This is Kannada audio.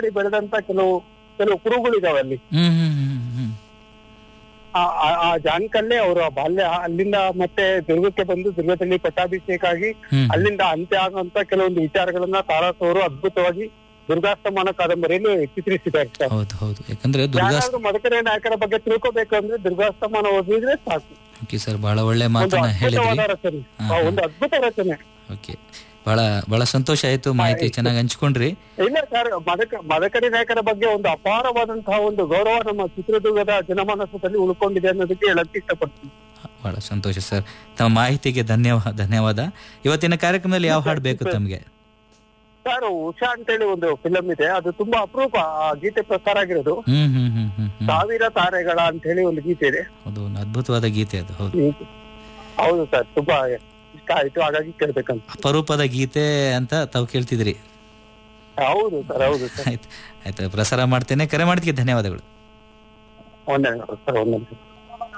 ಮಾಡಿ ಬೆಳೆದಂತ ಕೆಲವು ಕೆಲವು ಕುರುಗಳಿದಾವೆ ಅಲ್ಲಿ ಹ್ಮ್ ಹ್ಮ್ ಹ್ಮ್ ಹ್ಮ್ ಆ- ಆ- ಆ ಜಾನ್ಕಲ್ಲೇ ಅವರ ಬಾಲ್ಯ ಅಲ್ಲಿಂದ ಮತ್ತೆ ದುರ್ಗಕ್ಕೆ ಬಂದು ದುರ್ಗದಲ್ಲಿ ಪಟ್ಟಾಭಿಷೇಕ ಆಗಿ ಹ್ಮ್ ಅಲ್ಲಿಂದ ಅಂತ್ಯ ಆಗುವಂತ ಕೆಲವೊಂದು ವಿಚಾರಗಳನ್ನ ತಾರಾಸ್ ಅವರು ಅದ್ಭುತವಾಗಿ ದುರ್ಗಾಸ್ತಮಾನ ಕಾದಂಬರಿಯಲ್ಲಿ ಚಿತ್ರಿಸಿದ್ದಾರೆ ಸರ್ ಹೌದು ಹೌದು ಯಾಕಂದ್ರೆ ದುರ್ಗಾ ಯಾರಾದ್ರೂ ಮದಕರಿ ನಾಯಕರ ಬಗ್ಗೆ ತಿಳ್ಕೊಬೇಕು ಅಂದ್ರೆ ದುರ್ಗಾಸ್ತಮಾನ ಓದಿದ್ರೆ ಸಾಕು ಓಕೆ ಸರ್ ಬಹಳ ಒಳ್ಳೆ ಒಂದು ಮಾತನ್ನ ಹೇಳಿದ್ರಿ ಅದ್ಭುತವಾದ ರಚನೆ ಆ, ಒಂದು ಅದ್ಭುತ ರಚನೆ ಓಕೆ ಬಹಳ ಬಹಳ ಸಂತೋಷ ಆಯ್ತು ಮಾಹಿತಿ ಚೆನ್ನಾಗಿ ಹಂಚ್ಕೊಂಡ್ರಿ ಇಲ್ಲ ಸರ್ ಮದಕ ಮದಕರಿ ನಾಯಕರ ಬಗ್ಗೆ ಒಂದು ಅಪಾರವಾದಂತಹ ಒಂದು ಗೌರವ ನಮ್ಮ ಚಿತ್ರದುರ್ಗದ ಜನಮಾನಸದಲ್ಲಿ ಉಳ್ಕೊಂಡಿದೆ ಅನ್ನೋದಕ್ಕೆ ಹೇಳಕ್ ಇಷ್ಟಪಡ್ತೀನಿ ಬಹಳ ಸಂತೋಷ ಸರ್ ತಮ್ಮ ಮಾಹಿತಿಗೆ ಧನ್ಯವಾದ ಧನ್ಯವಾದ ಇವತ್ತಿನ ಕಾರ್ಯಕ್ರಮದಲ್ಲಿ ಯಾವ ಹಾಡು ಬೇಕು ತಮಗೆ ಸರ್ ಉಷಾ ಅಂತೇಳಿ ಒಂದು ಫಿಲಂ ಇದೆ ಅದು ತುಂಬಾ ಅಪರೂಪ ಆ ಗೀತೆ ಪ್ರಸಾರ ಆಗಿರೋದು ಹ್ಮ್ ಹ್ಮ್ ಹ್ಮ್ ಹ್ಮ್ ಹ್ಮ್ ಸಾವಿರ ತಾರೆಗಳ ಅಂತ ಹೇಳಿ ಒಂದು ಗೀತೆ ಇದೆ ಹೌದು ಒಂದು ಅದ್ಭುತವಾದ ಗೀತೆ ಅದು ಹೌದು ಹೌದು ಸರ್ ತುಂಬಾ ಇಷ್ಟ ಆಯ್ತು ಹಾಗಾಗಿ ಕೇಳ್ಬೇಕಂತ ಅಪರೂಪದ ಗೀತೆ ಅಂತ ತಾವು ಕೇಳ್ತಿದ್ರಿ ಹೌದು ಸರ್ ಹೌದು ಸರ್ ಆಯ್ತು ಆಯ್ತು ಪ್ರಸಾರ ಮಾಡ್ತೇನೆ ಕರೆ ಮಾಡಿದ್ಕೆ ಧನ್ಯವಾದಗಳು ಒಂದೇ ಸರ್ ಒಂದೇ